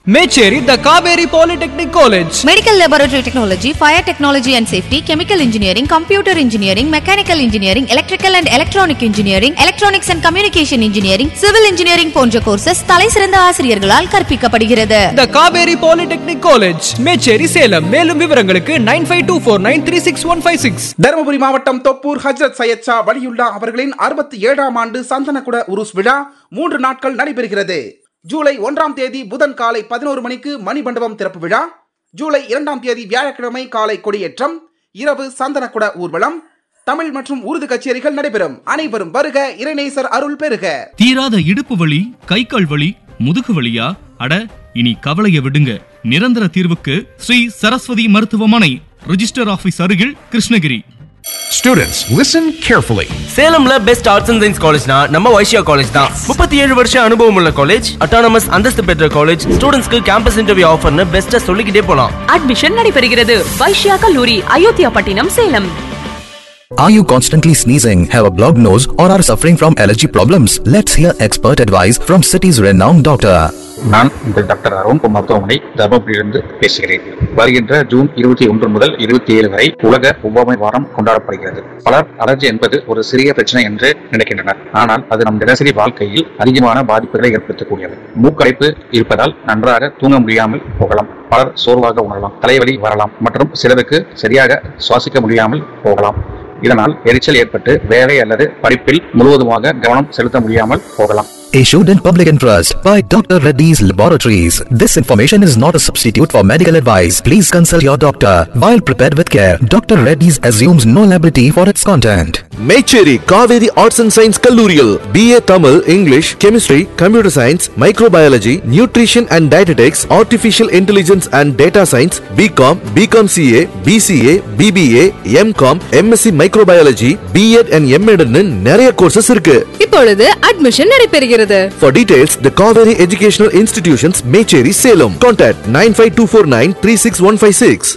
Mecheri the Kaveri polytechnic college Medical Laboratory Technology, Fire Technology and Safety, Chemical Engineering, Computer Engineering, Mechanical Engineering, Electrical and Electronic Engineering, Electronics and Communication Engineering, Civil Engineering போன்ற courses தலைசிறந்த ஆசிரியர்களால் கற்பிக்கப்படுகிறது the Kaveri polytechnic college Mecheri Salem மேலும் விவரங்களுக்கு nine five two four nine three six one five six Dharmapuri மாவட்டம் தொப்பூர் ஹஜ்ரத் சையத் ஷா வலியுல்லா அவர்களின் அறுபத்தி ஏழாம் ஆண்டு சந்தனக்குட உருஸ் விழா மூன்று நாட்கள் நடைபெறுகிறது ஜூலை ஒன்றாம் தேதி புதன் காலை பதினோரு மணிக்கு மணிமண்டபம் திறப்பு விழா ஜூலை இரண்டாம் தேதி வியாழக்கிழமை காலை கொடியேற்றம் இரவு சந்தனக்குட ஊர்வலம் தமிழ் மற்றும் உருது கச்சேரிகள் நடைபெறும் அனைவரும் வருக இறைநேசர் அருள் பெறுக தீராத இடுப்பு வலி கை கால் வலி முதுகு வலியா அட இனி கவலைய விடுங்க நிரந்தர தீர்வுக்கு ஸ்ரீ சரஸ்வதி மருத்துவமனை ரிஜிஸ்டர் ஆபீஸ் அருகில் கிருஷ்ணகிரி Students, listen carefully. சேலம்ல பெஸ்ட் ஆர்ட்ஸ் அண்ட் சயின்ஸ் காலேஜ்னா நம்ம வைஷ்யா காலேஜ் தான் முப்பத்தி ஏழு வருஷம் அனுபவம் உள்ள காலேஜ் அட்டானமஸ் அந்தஸ்து பெற்ற காலேஜ் ஸ்டூடெண்ட்ஸ்க்கு கேம்பஸ் இன்டர்வியூ ஆஃபர்னு பெஸ்ட்டா சொல்லிக்கிட்டே போலாம் அட்மிஷன் நடைபெறுகிறது வைஷ்யா கல்லூரி அயோத்தியா பட்டினம் Salem Are you constantly sneezing, have a blocked nose, or are suffering from allergy problems? Let's hear expert advice from city's renowned doctor. நான் உங்கள் டாக்டர் அருண் மருத்துவமனை தர்மபுரியிலிருந்து பேசுகிறேன் வருகின்ற ஜூன் இருபத்தி ஒன்று முதல் இருபத்தி ஏழு வரை உலக ஒவ்வாமை வாரம் கொண்டாடப்படுகிறது பலர் அலர்ஜி என்பது ஒரு சிறிய பிரச்சனை என்று நினைக்கின்றனர் ஆனால் அது நம் தினசரி வாழ்க்கையில் அதிகமான பாதிப்புகளை ஏற்படுத்தக்கூடியது மூக்கடைப்பு இருப்பதால் நன்றாக தூங்க முடியாமல் போகலாம் பலர் சோர்வாக உணரலாம் தலைவலி வரலாம் மற்றும் சிலருக்கு சரியாக சுவாசிக்க முடியாமல் போகலாம் இதனால் எரிச்சல் ஏற்பட்டு வேலை அல்லது படிப்பில் முழுவதுமாக கவனம் செலுத்த முடியாமல் போகலாம் Issued in public interest by Dr. Reddy's Laboratories. This information is not a substitute for medical advice. Please consult your doctor. While prepared with care, Dr. Reddy's assumes no liability for its content. Mecheri Kaveri arts and science கல்லூரியில் BA Tamil English chemistry computer science microbiology nutrition and dietetics artificial intelligence and data science BCom BCom CA BCA BBA MCom MSc microbiology BEd and எம்எட்னு நிறைய courses இருக்கு இப்பொழுது admission நடைபெறுகிறது For details, the Kaveri Educational Institutions, Mecheri, Salem. Contact 95249 36156.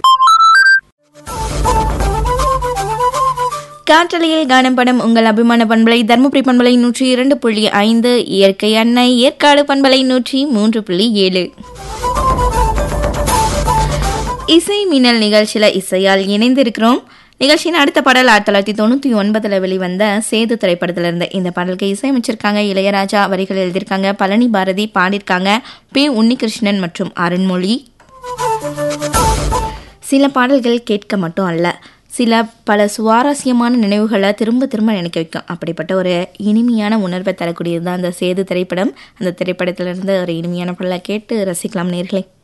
காற்றலையில் காணும் படம் உங்கள் அபிமான பண்பலை தருமபுரி பண்பலை நூற்றி இரண்டு புள்ளி ஐந்து இயற்கை அன்னை ஏற்காடு பண்பலை நூற்றி மூன்று புள்ளி ஏழு இசை மின்னல் நிகழ்ச்சியில இசையால் இணைந்திருக்கிறோம் நிகழ்ச்சியின் அடுத்த பாடல் ஆயிரத்தி தொள்ளாயிரத்தி தொண்ணூற்றி ஒன்பதில் வெளிவந்த சேது திரைப்படத்துல இருந்து இந்த பாடலுக்கு இசையமைச்சிருக்காங்க இளையராஜா வரிகள் எழுதியிருக்காங்க பழனி பாரதி பாடியிருக்காங்க பி உன்னிகிருஷ்ணன் மற்றும் அருண்மொழி சில பாடல்கள் கேட்க மட்டும் அல்ல சில பல சுவாரஸ்யமான நினைவுகளை திரும்ப திரும்ப நினைக்க வைக்கும் அப்படிப்பட்ட ஒரு இனிமையான உணர்வை தரக்கூடியது தான் அந்த சேது திரைப்படம் அந்த திரைப்படத்திலிருந்து ஒரு இனிமையான பாடலை கேட்டு ரசிக்கலாம் நேர்களே